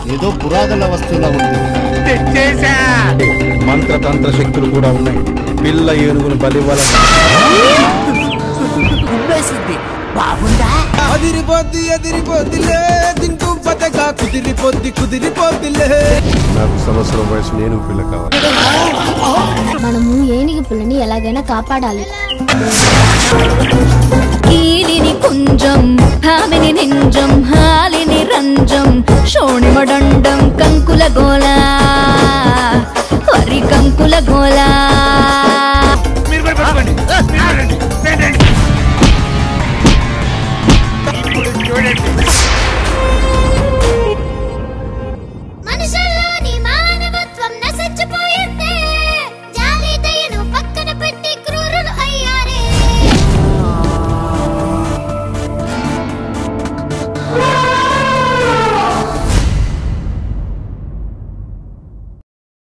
ఏదో పురాతన వస్తువులా ఉంది తెచ్చేసా మంత్రతంత్ర శక్తులు కూడా ఉన్నాయి పిల్ల ఏనుగును బలివ్వాలని ఉమ్మేసింది బాగుందా అదిరిపోద్ది ఎదిరిపోద్దిలే తింటూ పతగా కుదిరిపోద్ది కుదిరిపోద్దిలే నాకు సంవత్సరం వయసు నేను పిల్ల కావాలి మనము ఏనుగు పిల్లని ఎలాగైనా కాపాడాలి కీలిని కుంజం భామిని నింజం హాలిని రంజం శోణిమడండం కంకుల గోల వరి కంకుల గోల మీరు కూడా పట్టుకోండి మీరు రండి, రండి. ఇప్పుడు చూడండి